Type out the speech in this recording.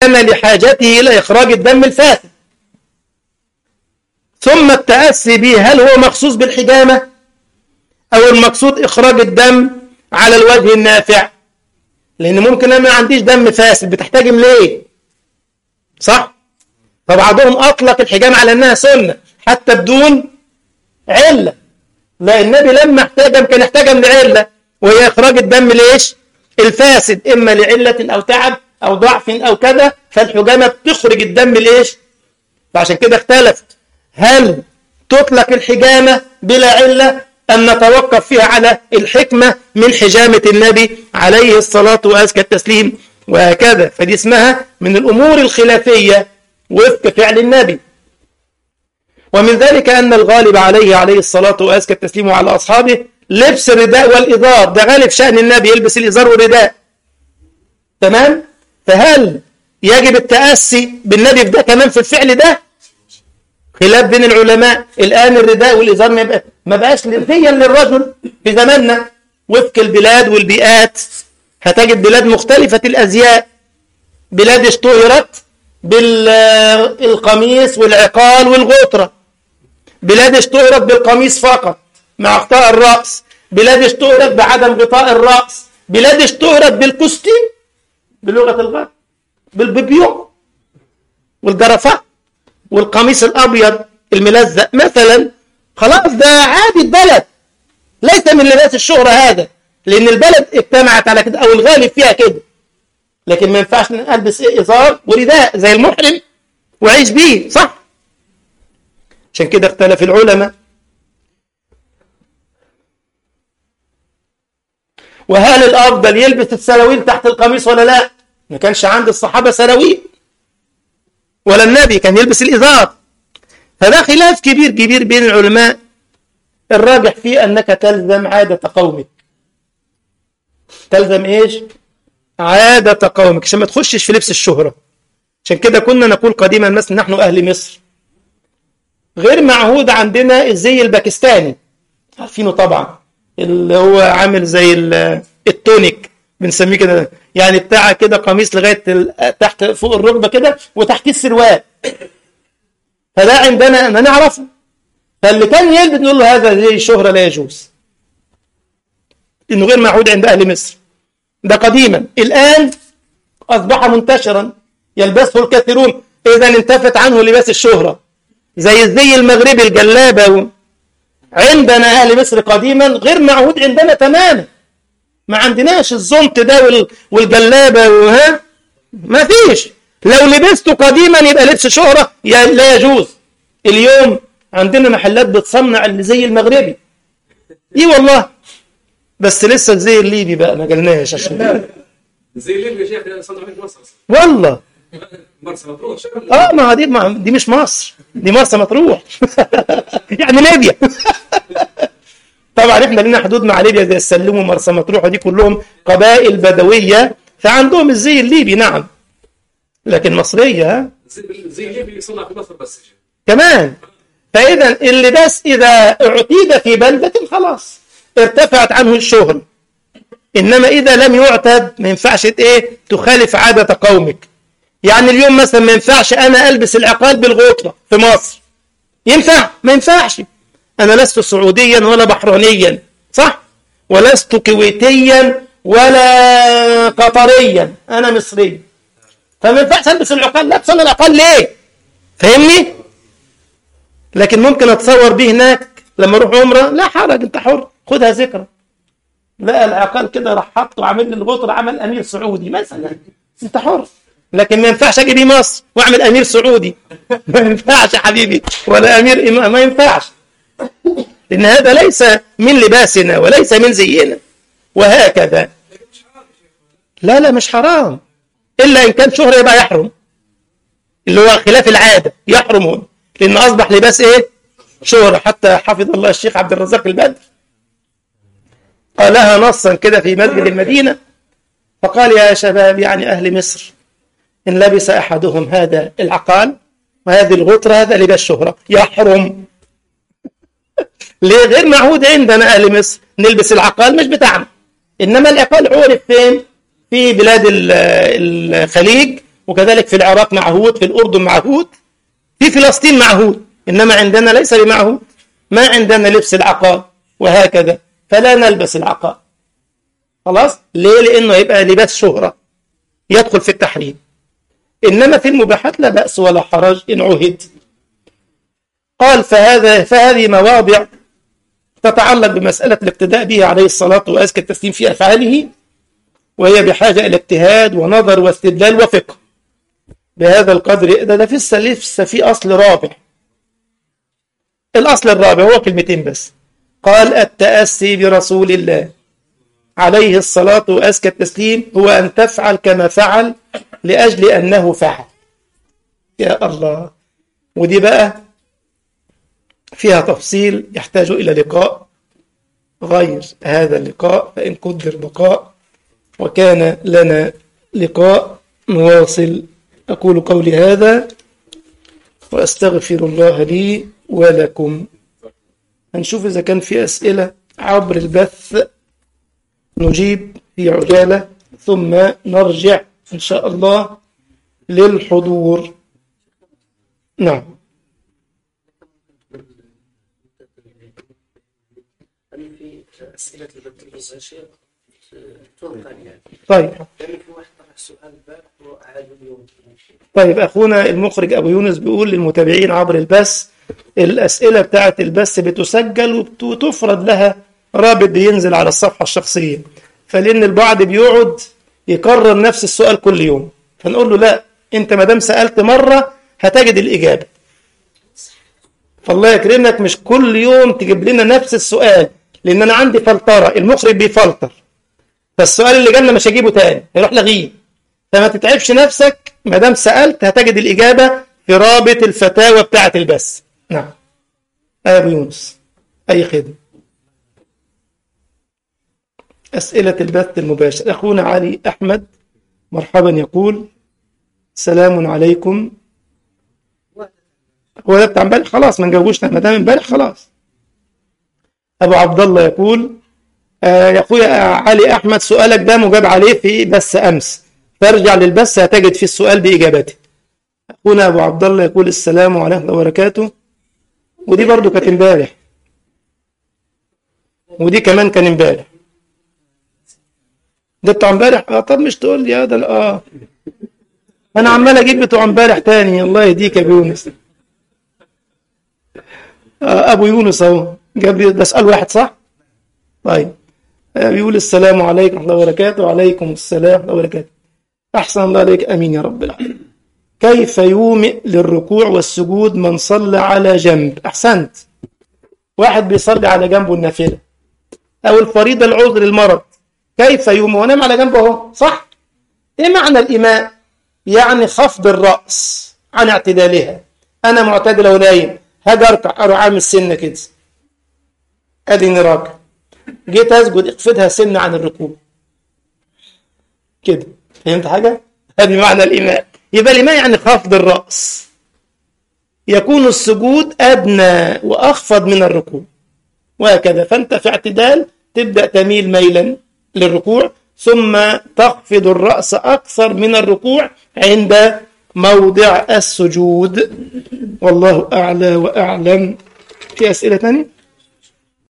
كان لحاجته إلى إخراج الدم الفاسد ثم التأسي به هل هو مخصوص بالحجامة أو المقصود إخراج الدم على الوجه النافع لأن ممكن أنا ما عنديش دم فاسد بتحتاجم ليه صح فبعضهم أطلق الحجامة على أنها سنة حتى بدون علة لا النبي لما احتاجم كان احتاجم لعلة وهي إخراج الدم ليش الفاسد إما لعلة أو تعب أو ضعف أو كذا فالحجامة بتخرج الدم ليش فعشان كده اختلفت هل تطلق الحجامة بلا علة أم نتوقف فيها على الحكمة من حجامة النبي عليه الصلاة وأزكى التسليم وهكذا فدي اسمها من الأمور الخلافية وفق فعل النبي ومن ذلك أن الغالب عليه عليه الصلاة وأزكى التسليم على أصحابه لبس الرداء والإزار ده غالب شأن النبي يلبس الإزار والرداء تمام فهل يجب التأسي بالنبي في ده كمان في الفعل ده خلاف بين العلماء الآن الرداء والإزار ما بقى ما بقاش لزيا للرجل في زماننا وفق البلاد والبيئات هتجد بلاد مختلفة الأزياء بلاد اشتهرت بالقميص والعقال والغطرة بلاد اشتهرت بالقميص فقط مع غطاء الرأس بلاد اشتهرت بعدم غطاء الرأس بلاد اشتهرت بالكستين بلغة الغرب بالبيبيو والجرافات والقميص الأبيض الملزق مثلا خلاص ده عادي البلد ليس من لباس الشهرة هذا لأن البلد اجتمعت على كده أو الغالب فيها كده لكن ما ينفعش ألبس إزار ورداء زي المحرم وأعيش بيه صح عشان كده اختلف العلماء وهل الأفضل يلبس السراويل تحت القميص ولا لا ما كانش عند الصحابة سراويل ولا النبي كان يلبس الإزار فده خلاف كبير كبير بين العلماء الراجح فيه أنك تلزم عادة قومك تلزم إيش عادة قومك عشان ما تخشش في لبس الشهرة عشان كده كنا نقول قديما مثلا نحن أهل مصر غير معهود عندنا الزي الباكستاني عارفينه طبعا اللي هو عامل زي التونيك بنسميه كده يعني بتاع كده قميص لغايه تحت فوق الركبه كده وتحتيه السروال فده عندنا انا نعرفه فاللي كان يلبس نقول له هذا زي الشهره لا يجوز انه غير معهود عند اهل مصر ده قديما الان اصبح منتشرا يلبسه الكثيرون اذا انتفت عنه لباس الشهره زي الزي المغربي الجلابه عندنا اهل مصر قديما غير معهود عندنا تماما ما عندناش الزنط ده والجلابه وها ما فيش لو لبسته قديما يبقى لبس شهره لا يجوز اليوم عندنا محلات بتصنع اللي زي المغربي ايه والله بس لسه الزي الليبي بقى ما جالناش عشان زي الليبي يا شيخ صنع في مصر والله مرسى مطروح اه ما دي ما دي مش مصر دي مرسى مطروح يعني ليبيا طبعا احنا لنا حدود مع ليبيا زي السلوم ومرسى مطروح ودي كلهم قبائل بدويه فعندهم الزي الليبي نعم لكن مصريه ها زي الليبي صنع في مصر بس كمان فاذا اللباس اذا اعتيد في بلده خلاص ارتفعت عنه الشهره انما اذا لم يعتد ما ينفعش ايه تخالف عاده قومك يعني اليوم مثلا ما ينفعش انا البس العقال بالغطره في مصر ينفع ما ينفعش انا لست سعوديا ولا بحرينيا صح ولست كويتيا ولا قطريا انا مصري فما ينفعش البس العقال لابس انا العقال ليه فاهمني لكن ممكن اتصور به هناك لما اروح عمره لا حرج انت حر خدها ذكرى لا العقال كده راح حطه وعامل لي الغطر عمل امير سعودي مثلا انت حر لكن ما ينفعش اجي بيه مصر واعمل امير سعودي ما ينفعش يا حبيبي ولا امير إمام ما ينفعش لان هذا ليس من لباسنا وليس من زينا وهكذا لا لا مش حرام الا ان كان شهر يبقى يحرم اللي هو خلاف العاده يحرم هنا لان اصبح لباس ايه شهرة حتى حفظ الله الشيخ عبد الرزاق البدر قالها نصا كده في مسجد المدينة فقال يا شباب يعني أهل مصر إن لبس أحدهم هذا العقال وهذه الغطرة هذا لباس شهرة يحرم ليه غير معهود عندنا أهل مصر نلبس العقال مش بتاعنا إنما العقال عرف فين في بلاد الخليج وكذلك في العراق معهود في الأردن معهود في فلسطين معهود إنما عندنا ليس بمعهود ما عندنا لبس العقال وهكذا فلا نلبس العقال خلاص ليه لأنه يبقى لباس شهرة يدخل في التحريم إنما في المباحات لا بأس ولا حرج إن عهد قال فهذا فهذه مواضع تتعلق بمسألة الاقتداء به عليه الصلاة وأزكى التسليم في أفعاله وهي بحاجة إلى اجتهاد ونظر واستدلال وفقه بهذا القدر ده, ده في السلف في أصل رابع الأصل الرابع هو كلمتين بس قال التأسي برسول الله عليه الصلاة وأزكى التسليم هو أن تفعل كما فعل لأجل أنه فعل يا الله ودي بقى فيها تفصيل يحتاج إلى لقاء غير هذا اللقاء فإن قدر بقاء وكان لنا لقاء نواصل أقول قولي هذا وأستغفر الله لي ولكم هنشوف إذا كان في أسئلة عبر البث نجيب في عجالة ثم نرجع إن شاء الله للحضور نعم في أسئلة البكتيريا يا شيخ تنقل يعني طيب يعني في واحد طرح سؤال البارح وأعاد اليوم طيب أخونا المخرج أبو يونس بيقول للمتابعين عبر البث الأسئلة بتاعة البث بتسجل وبت- وتفرض لها رابط بينزل على الصفحة الشخصية فلأن البعض بيقعد يكرر نفس السؤال كل يوم فنقول له لا أنت ما دام سألت مرة هتجد الإجابة فالله يكرمك مش كل يوم تجيب لنا نفس السؤال لأن أنا عندي فلترة المخرج بيفلتر فالسؤال اللي جالنا مش هجيبه تاني هيروح لغيه فما تتعبش نفسك ما دام سألت هتجد الإجابة في رابط الفتاوى بتاعة البث نعم أبو يونس أي خدمة أسئلة البث المباشر أخونا علي أحمد مرحبا يقول سلام عليكم هو ده بتاع امبارح خلاص ما نجاوبوش ما دام امبارح خلاص أبو عبد الله يقول آه يا أخويا علي أحمد سؤالك ده مجاب عليه في بث أمس فارجع للبث هتجد في السؤال بإجابته أخونا أبو عبد الله يقول السلام عليكم وبركاته ودي برضو كانت امبارح ودي كمان كان امبارح ده بتاع امبارح اه طب مش تقول لي هذا اه انا عمال اجيب بتوع امبارح تاني الله يهديك يا ابو يونس آه ابو يونس اهو جاب لي ده سؤال واحد صح طيب آه بيقول السلام عليكم ورحمه الله وبركاته وعليكم السلام ورحمه الله وبركاته احسن الله عليك امين يا رب العالمين كيف يومئ للركوع والسجود من صلى على جنب أحسنت واحد بيصلي على جنبه النافلة أو الفريضة العذر المرض كيف يومئ ونام على جنبه اهو صح إيه معنى الإيماء يعني خفض الرأس عن اعتدالها أنا معتدل ونايم هاجي أركع أروح عامل سنة كده أديني راكع جيت أسجد اخفضها سنة عن الركوع كده فهمت حاجة؟ هذه معنى الإيماء يبقى الإيماء يعني خفض الرأس يكون السجود أدنى وأخفض من الركوع وهكذا فأنت في اعتدال تبدأ تميل ميلا للركوع ثم تخفض الرأس أكثر من الركوع عند موضع السجود والله أعلى وأعلم في أسئلة ثانية